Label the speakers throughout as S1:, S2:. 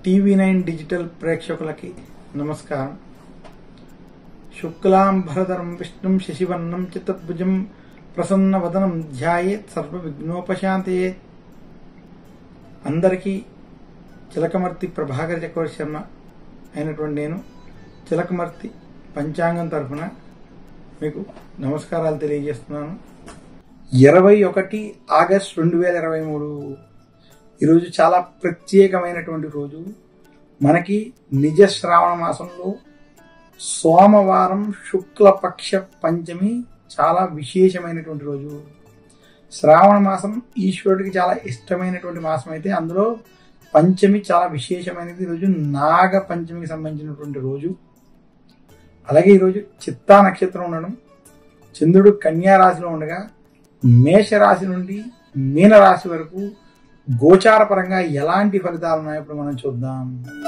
S1: TV nine digital ప్రేక్షకులకి నమస్కారం శుక్లాంబరధరం విష్ణుం శశివర్ణం చిత్తద్భుజం ప్రసన్నవదనం ధ్యాయేత్ సర్వ విఘ్నోపశాంతయే అందరికీ చిలకమర్తి ప్రభాకర్ చక్రవర్తి శర్మ అయినటువంటి నేను చిలకమర్తి పంచాంగం తరఫున మీకు నమస్కారాలు తెలియజేస్తున్నాను ఇరవై ఒకటి ఆగస్ట్ రెండు వేల ఇరవై మూడు ఈరోజు చాలా ప్రత్యేకమైనటువంటి రోజు మనకి నిజ శ్రావణ మాసంలో సోమవారం శుక్లపక్ష పంచమి చాలా విశేషమైనటువంటి రోజు శ్రావణ మాసం ఈశ్వరుడికి చాలా ఇష్టమైనటువంటి మాసం అయితే అందులో పంచమి చాలా విశేషమైనది రోజు నాగ పంచమికి సంబంధించినటువంటి రోజు అలాగే ఈరోజు చిత్తా నక్షత్రం ఉండడం చంద్రుడు కన్యా రాశిలో ఉండగా మేషరాశి నుండి మీనరాశి వరకు గోచార పరంగా ఎలాంటి ఫలితాలు ఉన్నాయో ఇప్పుడు మనం చూద్దాం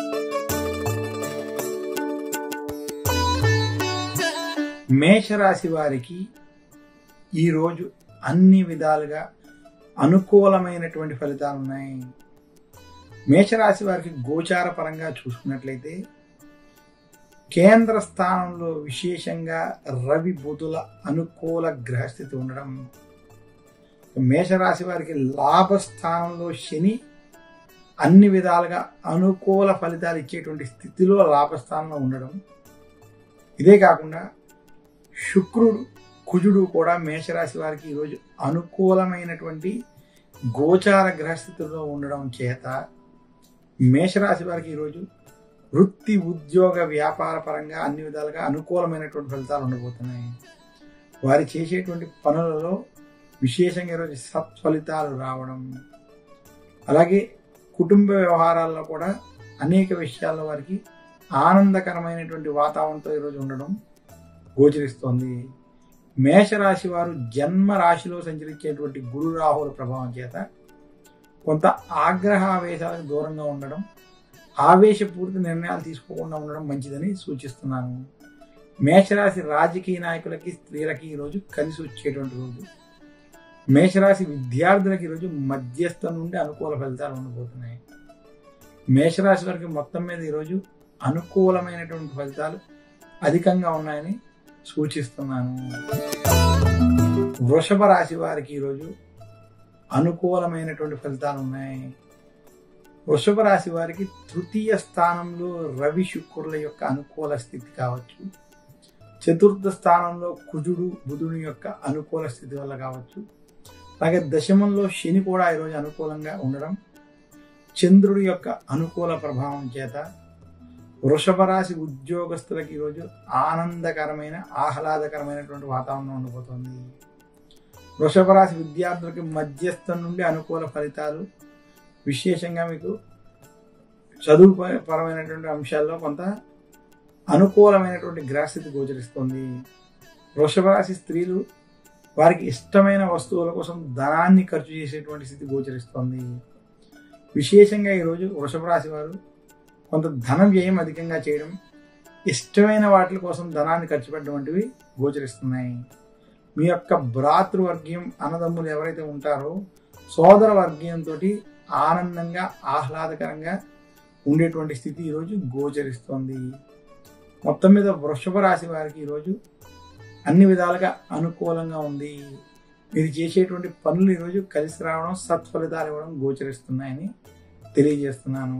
S1: మేషరాశి వారికి ఈరోజు అన్ని విధాలుగా అనుకూలమైనటువంటి ఫలితాలు ఉన్నాయి మేషరాశి వారికి గోచార పరంగా చూసుకున్నట్లయితే కేంద్ర స్థానంలో విశేషంగా రవి బుధుల అనుకూల గ్రహస్థితి ఉండడం మేషరాశి వారికి లాభస్థానంలో శని అన్ని విధాలుగా అనుకూల ఫలితాలు ఇచ్చేటువంటి స్థితిలో లాభస్థానంలో ఉండడం ఇదే కాకుండా శుక్రుడు కుజుడు కూడా మేషరాశి వారికి ఈరోజు అనుకూలమైనటువంటి గోచార గ్రహస్థితిలో ఉండడం చేత మేషరాశి వారికి ఈరోజు వృత్తి ఉద్యోగ వ్యాపార పరంగా అన్ని విధాలుగా అనుకూలమైనటువంటి ఫలితాలు ఉండబోతున్నాయి వారి చేసేటువంటి పనులలో విశేషంగా ఈరోజు సత్ఫలితాలు రావడం అలాగే కుటుంబ వ్యవహారాల్లో కూడా అనేక విషయాల్లో వారికి ఆనందకరమైనటువంటి వాతావరణంతో ఈరోజు ఉండడం గోచరిస్తోంది మేషరాశి వారు జన్మ రాశిలో సంచరించేటువంటి గురు రాహుల ప్రభావం చేత కొంత ఆగ్రహావేశాలకు దూరంగా ఉండడం ఆవేశపూరిత నిర్ణయాలు తీసుకోకుండా ఉండడం మంచిదని సూచిస్తున్నాను మేషరాశి రాజకీయ నాయకులకి స్త్రీలకి ఈరోజు కలిసి వచ్చేటువంటి రోజు మేషరాశి విద్యార్థులకు ఈరోజు మధ్యస్థం నుండి అనుకూల ఫలితాలు ఉండబోతున్నాయి మేషరాశి వారికి మొత్తం మీద ఈరోజు అనుకూలమైనటువంటి ఫలితాలు అధికంగా ఉన్నాయని సూచిస్తున్నాను వృషభ రాశి వారికి ఈరోజు అనుకూలమైనటువంటి ఫలితాలు ఉన్నాయి వృషభ రాశి వారికి తృతీయ స్థానంలో రవి శుక్రుల యొక్క అనుకూల స్థితి కావచ్చు చతుర్థ స్థానంలో కుజుడు బుధుని యొక్క అనుకూల స్థితి వల్ల కావచ్చు అలాగే దశమంలో శని కూడా ఈరోజు అనుకూలంగా ఉండడం చంద్రుడి యొక్క అనుకూల ప్రభావం చేత వృషభ రాశి ఉద్యోగస్తులకి ఈరోజు ఆనందకరమైన ఆహ్లాదకరమైనటువంటి వాతావరణం ఉండబోతోంది వృషభ రాశి విద్యార్థులకి మధ్యస్థం నుండి అనుకూల ఫలితాలు విశేషంగా మీకు చదువు పరమైనటువంటి అంశాల్లో కొంత అనుకూలమైనటువంటి గ్రహస్థితి గోచరిస్తుంది వృషభ రాశి స్త్రీలు వారికి ఇష్టమైన వస్తువుల కోసం ధనాన్ని ఖర్చు చేసేటువంటి స్థితి గోచరిస్తోంది విశేషంగా ఈరోజు వృషభ రాశి వారు కొంత ధన వ్యయం అధికంగా చేయడం ఇష్టమైన వాటి కోసం ధనాన్ని ఖర్చు పెట్టడం వంటివి గోచరిస్తున్నాయి మీ యొక్క భ్రాతృవర్గీయం అన్నదమ్ములు ఎవరైతే ఉంటారో సోదర వర్గీయంతో ఆనందంగా ఆహ్లాదకరంగా ఉండేటువంటి స్థితి ఈరోజు గోచరిస్తోంది మొత్తం మీద వృషభ రాశి వారికి ఈరోజు అన్ని విధాలుగా అనుకూలంగా ఉంది మీరు చేసేటువంటి పనులు ఈరోజు కలిసి రావడం సత్ఫలితాలు ఇవ్వడం గోచరిస్తున్నాయని తెలియజేస్తున్నాను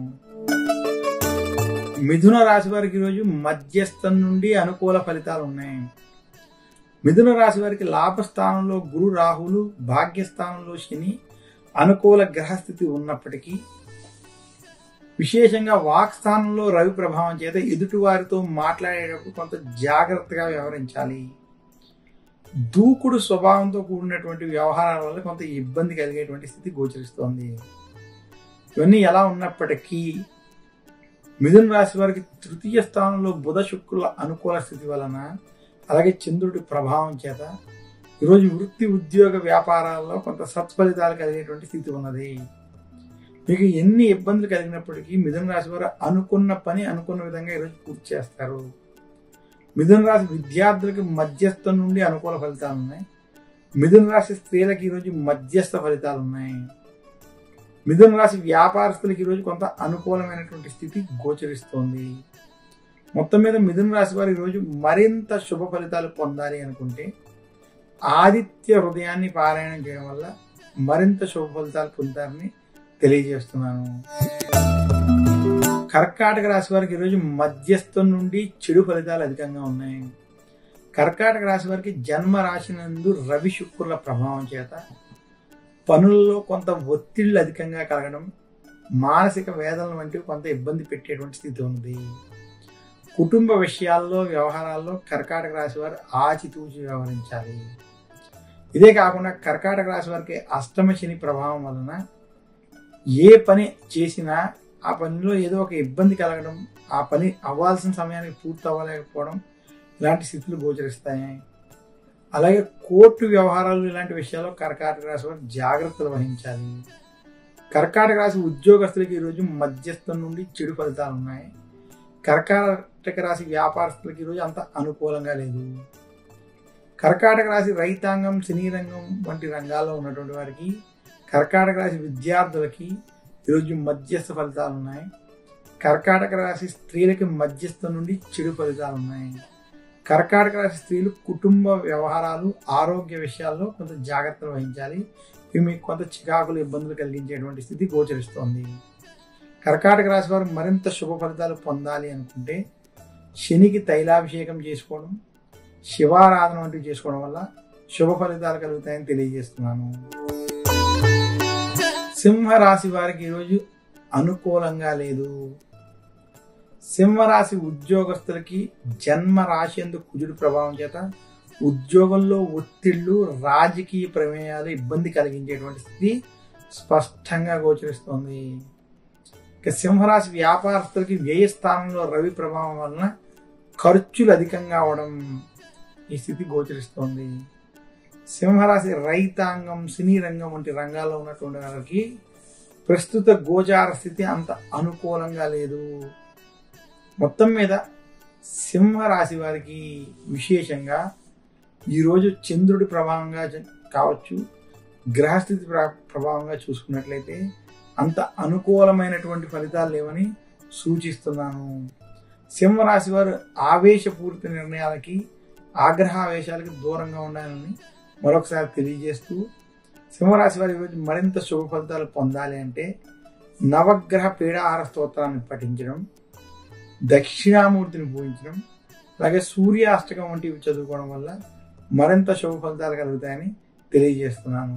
S1: మిథున రాశి వారికి ఈరోజు మధ్యస్థం నుండి అనుకూల ఫలితాలు ఉన్నాయి మిథున రాశి వారికి లాభస్థానంలో గురు రాహులు భాగ్యస్థానంలో శని అనుకూల గ్రహస్థితి ఉన్నప్పటికీ విశేషంగా వాక్ స్థానంలో రవి ప్రభావం చేత ఎదుటి వారితో మాట్లాడేటప్పుడు కొంత జాగ్రత్తగా వ్యవహరించాలి దూకుడు స్వభావంతో కూడినటువంటి వ్యవహారాల వల్ల కొంత ఇబ్బంది కలిగేటువంటి స్థితి గోచరిస్తోంది ఇవన్నీ ఎలా ఉన్నప్పటికీ మిథున రాశి వారికి తృతీయ స్థానంలో బుధ శుక్రుల అనుకూల స్థితి వలన అలాగే చంద్రుడి ప్రభావం చేత ఈరోజు వృత్తి ఉద్యోగ వ్యాపారాల్లో కొంత సత్ఫలితాలు కలిగేటువంటి స్థితి ఉన్నది మీకు ఎన్ని ఇబ్బందులు కలిగినప్పటికీ మిథున రాశి వారు అనుకున్న పని అనుకున్న విధంగా ఈరోజు పూర్తి చేస్తారు మిథున రాశి విద్యార్థులకి మధ్యస్థం నుండి అనుకూల ఫలితాలు ఉన్నాయి మిథున రాశి స్త్రీలకి ఈరోజు మధ్యస్థ ఫలితాలు ఉన్నాయి మిథున రాశి వ్యాపారస్తులకి ఈరోజు కొంత అనుకూలమైనటువంటి స్థితి గోచరిస్తోంది మొత్తం మీద మిథున రాశి వారు ఈరోజు మరింత శుభ ఫలితాలు పొందాలి అనుకుంటే ఆదిత్య హృదయాన్ని పారాయణం చేయడం వల్ల మరింత శుభ ఫలితాలు పొందుతారని తెలియజేస్తున్నాను కర్కాటక రాశి వారికి ఈరోజు మధ్యస్థం నుండి చెడు ఫలితాలు అధికంగా ఉన్నాయి కర్కాటక రాశి వారికి జన్మ రాశి నందు రవి శుక్రుల ప్రభావం చేత పనుల్లో కొంత ఒత్తిళ్లు అధికంగా కలగడం మానసిక వేదనలు వంటివి కొంత ఇబ్బంది పెట్టేటువంటి స్థితి ఉంది కుటుంబ విషయాల్లో వ్యవహారాల్లో కర్కాటక రాశి వారు ఆచితూచి వ్యవహరించాలి ఇదే కాకుండా కర్కాటక రాశి వారికి అష్టమ శని ప్రభావం వలన ఏ పని చేసినా ఆ పనిలో ఏదో ఒక ఇబ్బంది కలగడం ఆ పని అవ్వాల్సిన సమయానికి పూర్తి అవ్వలేకపోవడం ఇలాంటి స్థితులు గోచరిస్తాయి అలాగే కోర్టు వ్యవహారాలు ఇలాంటి విషయాల్లో కర్కాటక రాశి వారు జాగ్రత్తలు వహించాలి కర్కాటక రాశి ఉద్యోగస్తులకి ఈరోజు మధ్యస్థం నుండి చెడు ఫలితాలు ఉన్నాయి కర్కాటక రాశి వ్యాపారస్తులకి ఈరోజు అంత అనుకూలంగా లేదు కర్కాటక రాశి రైతాంగం సినీ రంగం వంటి రంగాల్లో ఉన్నటువంటి వారికి కర్కాటక రాశి విద్యార్థులకి ఈరోజు మధ్యస్థ ఫలితాలు ఉన్నాయి కర్కాటక రాశి స్త్రీలకి మధ్యస్థం నుండి చెడు ఫలితాలు ఉన్నాయి కర్కాటక రాశి స్త్రీలు కుటుంబ వ్యవహారాలు ఆరోగ్య విషయాల్లో కొంత జాగ్రత్తలు వహించాలి ఇవి మీకు కొంత చికాకులు ఇబ్బందులు కలిగించేటువంటి స్థితి గోచరిస్తోంది కర్కాటక రాశి వారు మరింత శుభ ఫలితాలు పొందాలి అనుకుంటే శనికి తైలాభిషేకం చేసుకోవడం శివారాధన వంటివి చేసుకోవడం వల్ల శుభ ఫలితాలు కలుగుతాయని తెలియజేస్తున్నాను సింహరాశి వారికి ఈరోజు అనుకూలంగా లేదు సింహరాశి ఉద్యోగస్తులకి జన్మ రాశి ఎందుకు కుజుడు ప్రభావం చేత ఉద్యోగంలో ఒత్తిళ్లు రాజకీయ ప్రమేయాలు ఇబ్బంది కలిగించేటువంటి స్థితి స్పష్టంగా గోచరిస్తోంది ఇక సింహరాశి వ్యాపారస్తులకి వ్యయ స్థానంలో రవి ప్రభావం వలన ఖర్చులు అధికంగా అవడం ఈ స్థితి గోచరిస్తోంది సింహరాశి రైతాంగం సినీ రంగం వంటి రంగాల్లో ఉన్నటువంటి వారికి ప్రస్తుత గోచార స్థితి అంత అనుకూలంగా లేదు మొత్తం మీద సింహరాశి వారికి విశేషంగా ఈరోజు చంద్రుడి ప్రభావంగా జ- కావచ్చు గ్రహస్థితి ప్ర- ప్రభావంగా చూసుకున్నట్లయితే అంత అనుకూలమైనటువంటి ఫలితాలు లేవని సూచిస్తున్నాను సింహరాశి వారు ఆవేశపూరిత నిర్ణయాలకి ఆగ్రహావేశాలకి దూరంగా ఉండాలని మరొకసారి తెలియజేస్తూ సింహరాశి వారి ఈరోజు మరింత శుభ ఫలితాలు పొందాలి అంటే నవగ్రహ పీడాహార స్తోత్రాన్ని పఠించడం దక్షిణామూర్తిని పూజించడం అలాగే సూర్యాష్టకం వంటివి చదువుకోవడం వల్ల మరింత శుభ ఫలితాలు కలుగుతాయని తెలియజేస్తున్నాను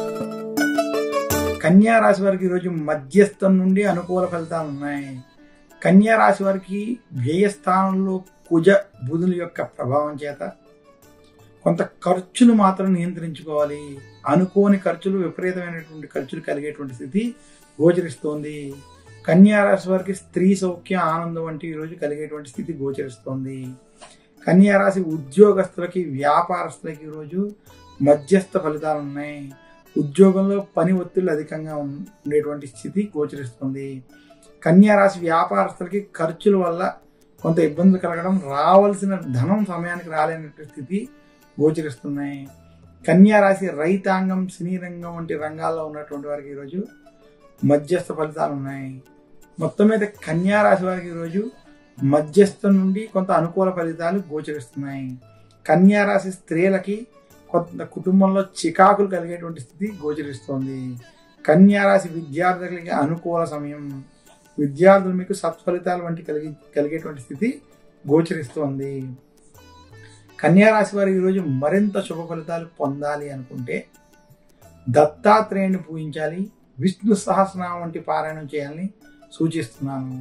S1: కన్యా రాశి వారికి ఈరోజు మధ్యస్థం నుండి అనుకూల ఫలితాలు ఉన్నాయి కన్యా రాశి వారికి వ్యయస్థానంలో కుజ బుధుల యొక్క ప్రభావం చేత కొంత ఖర్చులు మాత్రం నియంత్రించుకోవాలి అనుకోని ఖర్చులు విపరీతమైనటువంటి ఖర్చులు కలిగేటువంటి స్థితి గోచరిస్తోంది కన్యా రాశి వారికి స్త్రీ సౌఖ్యం ఆనందం వంటి ఈరోజు కలిగేటువంటి స్థితి గోచరిస్తోంది కన్యా రాశి ఉద్యోగస్తులకి వ్యాపారస్తులకి ఈరోజు మధ్యస్థ ఫలితాలు ఉన్నాయి ఉద్యోగంలో పని ఒత్తిళ్లు అధికంగా ఉం- ఉండేటువంటి స్థితి గోచరిస్తుంది కన్యా రాశి వ్యాపారస్తులకి ఖర్చుల వల్ల కొంత ఇబ్బందులు కలగడం రావాల్సిన ధనం సమయానికి రాలేనటువంటి స్థితి గోచరిస్తున్నాయి కన్యా రాశి రైతాంగం సినీ రంగం వంటి రంగాల్లో ఉన్నటువంటి వారికి ఈరోజు మధ్యస్థ ఫలితాలు ఉన్నాయి మొత్తం మీద కన్యా రాశి వారికి ఈరోజు మధ్యస్థం నుండి కొంత అనుకూల ఫలితాలు గోచరిస్తున్నాయి కన్యా రాశి స్త్రీలకి కొంత కుటుంబంలో చికాకులు కలిగేటువంటి స్థితి గోచరిస్తోంది కన్యా రాశి విద్యార్థులకి అనుకూల సమయం విద్యార్థులు మీకు సత్ఫలితాలు వంటి కలిగి కలిగేటువంటి స్థితి గోచరిస్తోంది కన్యా రాశి వారు ఈరోజు మరింత శుభ ఫలితాలు పొందాలి అనుకుంటే దత్తాత్రేయుని పూజించాలి విష్ణు సహస్రనామం వంటి పారాయణం చేయాలని సూచిస్తున్నాను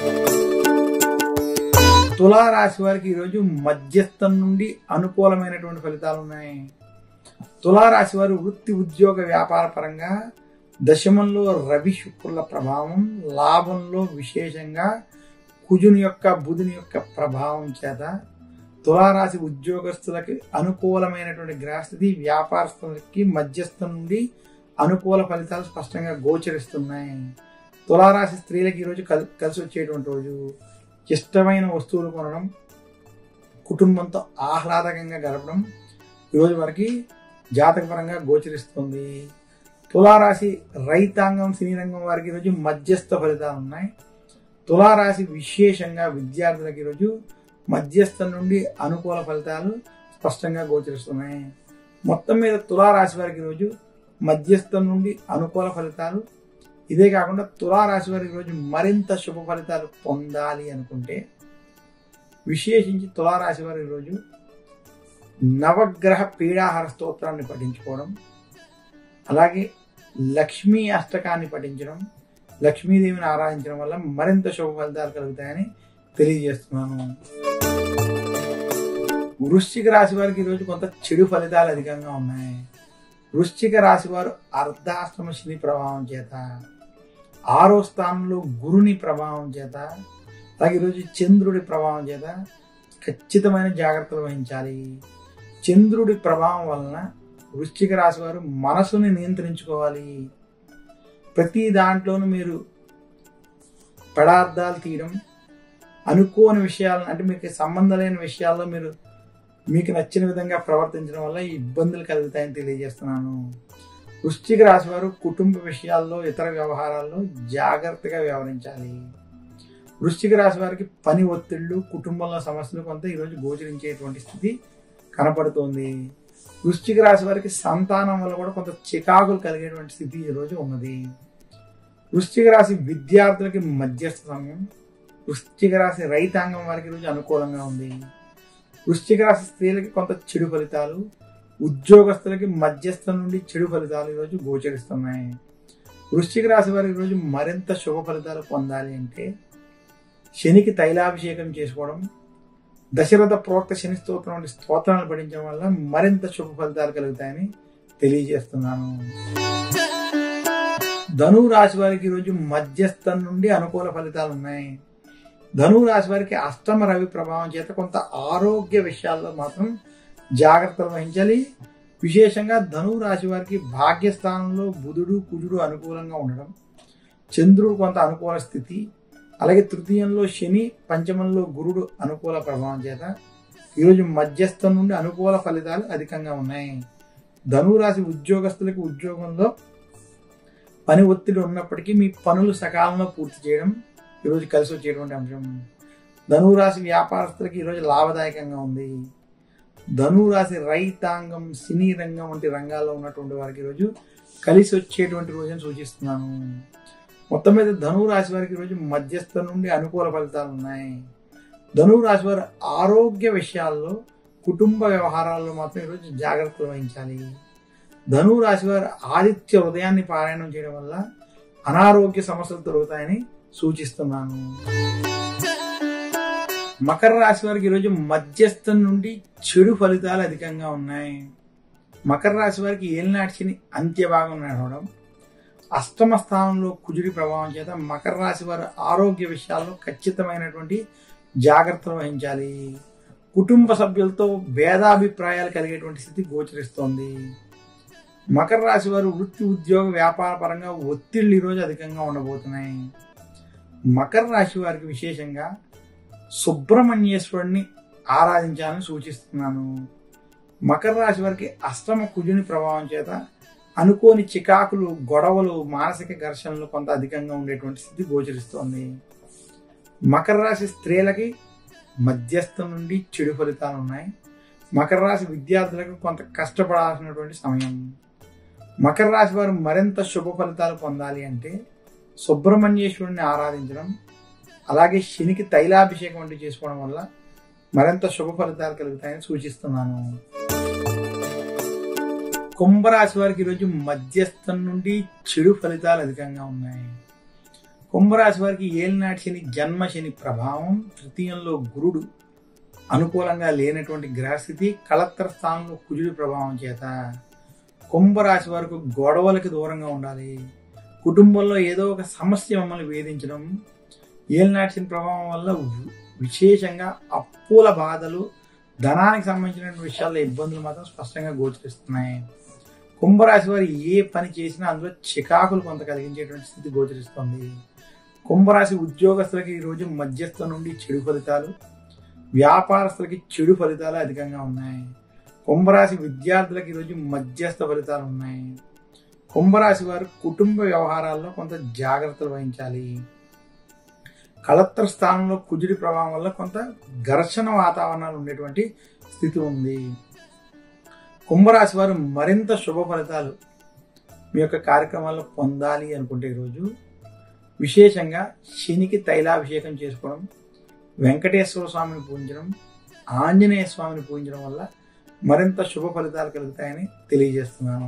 S1: తులా రాశి వారికి ఈరోజు మధ్యస్థం నుండి అనుకూలమైనటువంటి ఫలితాలు ఉన్నాయి తులా రాశి వారు వృత్తి ఉద్యోగ వ్యాపార పరంగా దశమంలో రవి శుక్రుల ప్రభావం లాభంలో విశేషంగా కుజుని యొక్క బుధుని యొక్క ప్రభావం చేత తులారాశి ఉద్యోగస్తులకి అనుకూలమైనటువంటి గ్రహస్థితి వ్యాపారస్తులకి మధ్యస్థం నుండి అనుకూల ఫలితాలు స్పష్టంగా గోచరిస్తున్నాయి తులారాశి స్త్రీలకి ఈరోజు కల్ కలిసి వచ్చేటువంటి రోజు ఇష్టమైన వస్తువులు కొనడం కుటుంబంతో ఆహ్లాదకంగా గడపడం ఈరోజు వారికి జాతకపరంగా గోచరిస్తుంది తులారాశి రైతాంగం సినీ రంగం వారికి ఈరోజు మధ్యస్థ ఫలితాలు ఉన్నాయి తులారాశి విశేషంగా విద్యార్థులకు ఈరోజు మధ్యస్థం నుండి అనుకూల ఫలితాలు స్పష్టంగా గోచరిస్తున్నాయి మొత్తం మీద తులారాశి వారికి ఈరోజు మధ్యస్థం నుండి అనుకూల ఫలితాలు ఇదే కాకుండా తులారాశి వారికి ఈరోజు మరింత శుభ ఫలితాలు పొందాలి అనుకుంటే విశేషించి తులారాశి వారి ఈరోజు నవగ్రహ పీడాహార స్తోత్రాన్ని పఠించుకోవడం అలాగే లక్ష్మీ అష్టకాన్ని పఠించడం లక్ష్మీదేవిని ఆరాధించడం వల్ల మరింత శుభ ఫలితాలు కలుగుతాయని తెలియజేస్తున్నాను వృశ్చిక రాశి వారికి ఈరోజు కొంత చెడు ఫలితాలు అధికంగా ఉన్నాయి వృశ్చిక రాశి వారు అర్ధాశ్రమ శని ప్రభావం చేత ఆరో స్థానంలో గురుని ప్రభావం చేత అలాగే ఈరోజు చంద్రుడి ప్రభావం చేత ఖచ్చితమైన జాగ్రత్తలు వహించాలి చంద్రుడి ప్రభావం వలన వృశ్చిక రాశి వారు మనసుని నియంత్రించుకోవాలి ప్రతి దాంట్లోనూ మీరు పదార్థాలు తీయడం అనుకోని విషయాలను అంటే మీకు సంబంధం లేని విషయాల్లో మీరు మీకు నచ్చిన విధంగా ప్రవర్తించడం వల్ల ఈ ఇబ్బందులు కలుగుతాయని తెలియజేస్తున్నాను వృశ్చిక రాశి వారు కుటుంబ విషయాల్లో ఇతర వ్యవహారాల్లో జాగ్రత్తగా వ్యవహరించాలి వృశ్చిక రాశి వారికి పని ఒత్తిళ్లు కుటుంబంలో సమస్యలు కొంత ఈరోజు గోచరించేటువంటి స్థితి కనపడుతోంది వృశ్చిక రాశి వారికి సంతానం వల్ల కూడా కొంత చికాకులు కలిగేటువంటి స్థితి ఈరోజు ఉన్నది వృశ్చిక రాశి విద్యార్థులకి మధ్యస్థ సమయం వృశ్చిక రాశి రైతాంగం వారికి ఈరోజు అనుకూలంగా ఉంది వృశ్చిక రాశి స్త్రీలకి కొంత చెడు ఫలితాలు ఉద్యోగస్తులకి మధ్యస్థం నుండి చెడు ఫలితాలు ఈరోజు గోచరిస్తున్నాయి వృశ్చిక రాశి వారి ఈరోజు మరింత శుభ ఫలితాలు పొందాలి అంటే శనికి తైలాభిషేకం చేసుకోవడం దశరథ ప్రోక్త శని స్తోత్రం వంటి స్తోత్రాలు పఠించడం వల్ల మరింత శుభ ఫలితాలు కలుగుతాయని తెలియజేస్తున్నాను ధనువు రాశి వారికి ఈరోజు మధ్యస్థం నుండి అనుకూల ఫలితాలు ఉన్నాయి ధనువు రాశి వారికి అష్టమ రవి ప్రభావం చేత కొంత ఆరోగ్య విషయాల్లో మాత్రం జాగ్రత్తలు వహించాలి విశేషంగా ధనువు రాశి వారికి భాగ్యస్థానంలో బుధుడు కుజుడు అనుకూలంగా ఉండడం చంద్రుడు కొంత అనుకూల స్థితి అలాగే తృతీయంలో శని పంచమంలో గురుడు అనుకూల ప్రభావం చేత ఈరోజు మధ్యస్థం నుండి అనుకూల ఫలితాలు అధికంగా ఉన్నాయి ధనువు రాశి ఉద్యోగస్తులకి ఉద్యోగంలో పని ఒత్తిడి ఉన్నప్పటికీ మీ పనులు సకాలంలో పూర్తి చేయడం ఈరోజు కలిసి వచ్చేటువంటి అంశం ధనువు రాశి వ్యాపారస్తులకి ఈరోజు లాభదాయకంగా ఉంది ధనువు రాశి రైతాంగం సినీ రంగం వంటి రంగాల్లో ఉన్నటువంటి వారికి ఈరోజు కలిసి వచ్చేటువంటి రోజుని సూచిస్తున్నాను మొత్తం మీద ధనువు రాశి వారికి ఈరోజు మధ్యస్థం నుండి అనుకూల ఫలితాలు ఉన్నాయి ధనువు రాశి వారి ఆరోగ్య విషయాల్లో కుటుంబ వ్యవహారాల్లో మాత్రం ఈరోజు జాగ్రత్తలు వహించాలి ధనువు రాశి వారు ఆదిత్య హృదయాన్ని పారాయణం చేయడం వల్ల అనారోగ్య సమస్యలు దొరుకుతాయని సూచిస్తున్నాను మకర రాశి వారికి ఈరోజు మధ్యస్థం నుండి చెడు ఫలితాలు అధికంగా ఉన్నాయి మకర రాశి వారికి ఏలినాటి శని అంత్యభాగం నడవడం అష్టమ స్థానంలో కుజుడి ప్రభావం చేత మకర రాశి వారి ఆరోగ్య విషయాల్లో ఖచ్చితమైనటువంటి జాగ్రత్తలు వహించాలి కుటుంబ సభ్యులతో భేదాభిప్రాయాలు కలిగేటువంటి స్థితి గోచరిస్తోంది మకర రాశి వారు వృత్తి ఉద్యోగ వ్యాపార పరంగా ఒత్తిళ్లు ఈరోజు అధికంగా ఉండబోతున్నాయి మకర రాశి వారికి విశేషంగా సుబ్రహ్మణ్యేశ్వరుడిని ఆరాధించాలని సూచిస్తున్నాను మకర రాశి వారికి అష్టమ కుజుని ప్రభావం చేత అనుకోని చికాకులు గొడవలు మానసిక ఘర్షణలు కొంత అధికంగా ఉండేటువంటి స్థితి గోచరిస్తోంది మకర రాశి స్త్రీలకి మధ్యస్థం నుండి చెడు ఫలితాలు ఉన్నాయి మకర రాశి విద్యార్థులకు కొంత కష్టపడాల్సినటువంటి సమయం మకర రాశి వారు మరింత శుభ ఫలితాలు పొందాలి అంటే సుబ్రహ్మణ్యేశ్వరుని ఆరాధించడం అలాగే శనికి తైలాభిషేకం వంటి చేసుకోవడం వల్ల మరింత శుభ ఫలితాలు కలుగుతాయని సూచిస్తున్నాను కుంభరాశి వారికి ఈరోజు మధ్యస్థం నుండి చెడు ఫలితాలు అధికంగా ఉన్నాయి కుంభరాశి వారికి ఏలినాటి శని జన్మ శని ప్రభావం తృతీయంలో గురుడు అనుకూలంగా లేనటువంటి గ్రహస్థితి కలత్తర స్థానంలో కుజుడి ప్రభావం చేత కుంభరాశి వారికి గొడవలకి దూరంగా ఉండాలి కుటుంబంలో ఏదో ఒక సమస్య మమ్మల్ని వేధించడం ఏలినాటి శని ప్రభావం వల్ల విశేషంగా అప్పుల బాధలు ధనానికి సంబంధించిన విషయాల్లో ఇబ్బందులు మాత్రం స్పష్టంగా గోచరిస్తున్నాయి కుంభరాశి వారు ఏ పని చేసినా అందులో చికాకులు కొంత కలిగించేటువంటి స్థితి గోచరిస్తుంది కుంభరాశి ఉద్యోగస్తులకి ఈరోజు మధ్యస్థం నుండి చెడు ఫలితాలు వ్యాపారస్తులకి చెడు ఫలితాలు అధికంగా ఉన్నాయి కుంభరాశి విద్యార్థులకి ఈరోజు మధ్యస్థ ఫలితాలు ఉన్నాయి కుంభరాశి వారు కుటుంబ వ్యవహారాల్లో కొంత జాగ్రత్తలు వహించాలి కళత్ర స్థానంలో కుజుడి ప్రభావం వల్ల కొంత ఘర్షణ వాతావరణాలు ఉండేటువంటి స్థితి ఉంది కుంభరాశి వారు మరింత శుభ ఫలితాలు మీ యొక్క కార్యక్రమాల్లో పొందాలి అనుకుంటే ఈరోజు విశేషంగా శనికి తైలాభిషేకం చేసుకోవడం వెంకటేశ్వర స్వామిని పూజించడం ఆంజనేయ స్వామిని పూజించడం వల్ల మరింత శుభ ఫలితాలు కలుగుతాయని తెలియజేస్తున్నాను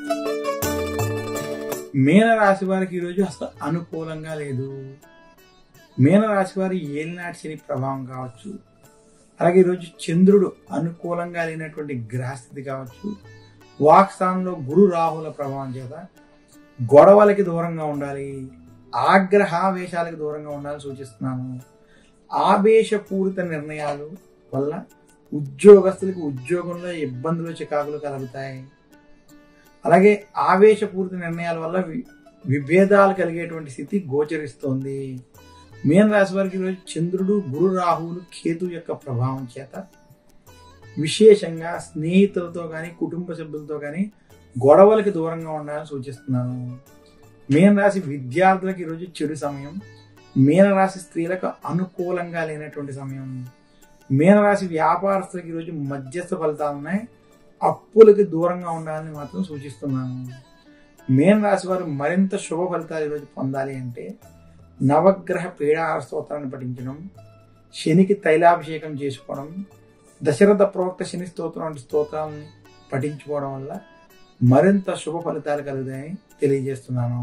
S1: మీనరాశి వారికి ఈరోజు అసలు అనుకూలంగా లేదు మీనరాశి వారి ఏలినాటి శని ప్రభావం కావచ్చు అలాగే ఈరోజు చంద్రుడు అనుకూలంగా లేనటువంటి గ్రహస్థితి కావచ్చు వాక్ స్థానంలో గురు రాహుల ప్రభావం చేత గొడవలకి దూరంగా ఉండాలి ఆగ్రహావేశాలకు దూరంగా ఉండాలని సూచిస్తున్నాను ఆవేశపూరిత నిర్ణయాలు వల్ల ఉద్యోగస్తులకు ఉద్యోగంలో ఇబ్బందులు చికాకులు కలుగుతాయి అలాగే ఆవేశపూరిత నిర్ణయాల వల్ల వి- విభేదాలు కలిగేటువంటి స్థితి గోచరిస్తోంది మీన రాశి వారికి ఈరోజు చంద్రుడు గురు రాహువులు కేతు యొక్క ప్రభావం చేత విశేషంగా స్నేహితులతో కానీ కుటుంబ సభ్యులతో కానీ గొడవలకి దూరంగా ఉండాలని సూచిస్తున్నాను మీనరాశి విద్యార్థులకు ఈరోజు చెడు సమయం మీనరాశి స్త్రీలకు అనుకూలంగా లేనటువంటి సమయం మీనరాశి వ్యాపారస్తులకు ఈరోజు మధ్యస్థ ఫలితాలు ఉన్నాయి అప్పులకి దూరంగా ఉండాలని మాత్రం సూచిస్తున్నాను మీనరాశి వారు మరింత శుభ ఫలితాలు ఈరోజు పొందాలి అంటే నవగ్రహ పీడాహార స్తోత్రాన్ని పఠించడం శనికి తైలాభిషేకం చేసుకోవడం దశరథ ప్రోక్త శని స్తోత్రం వంటి స్తోత్రాలను పఠించుకోవడం వల్ల మరింత శుభ ఫలితాలు కలుగుతాయని తెలియజేస్తున్నాను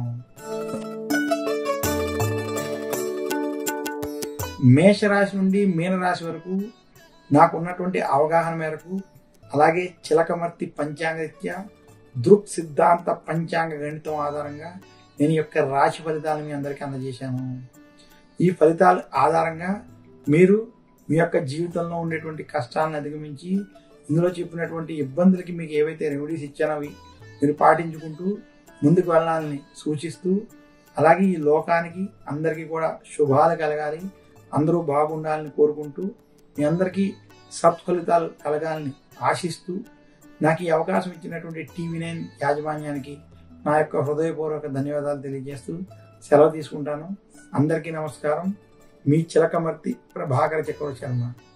S1: మేషరాశి నుండి మీనరాశి వరకు నాకు ఉన్నటువంటి అవగాహన మేరకు అలాగే చిలకమర్తి పంచాంగరీత్యా దృక్ సిద్ధాంత పంచాంగ గణితం ఆధారంగా నేను ఈ యొక్క రాశి ఫలితాలు మీ అందరికీ అందజేశాను ఈ ఫలితాల ఆధారంగా మీరు మీ యొక్క జీవితంలో ఉండేటువంటి కష్టాలను అధిగమించి ఇందులో చెప్పినటువంటి ఇబ్బందులకి మీకు ఏవైతే రెమెడీస్ ఇచ్చానో అవి మీరు పాటించుకుంటూ ముందుకు వెళ్ళాలని సూచిస్తూ అలాగే ఈ లోకానికి అందరికీ కూడా శుభాలు కలగాలి అందరూ బాగుండాలని కోరుకుంటూ మీ అందరికీ సత్ఫలితాలు కలగాలని ఆశిస్తూ నాకు ఈ అవకాశం ఇచ్చినటువంటి టీవీ నైన్ యాజమాన్యానికి నా యొక్క హృదయపూర్వక ధన్యవాదాలు తెలియజేస్తూ సెలవు తీసుకుంటాను అందరికీ నమస్కారం మీ చిలకమర్తి ప్రభాకర చక్రవర్తి శర్మ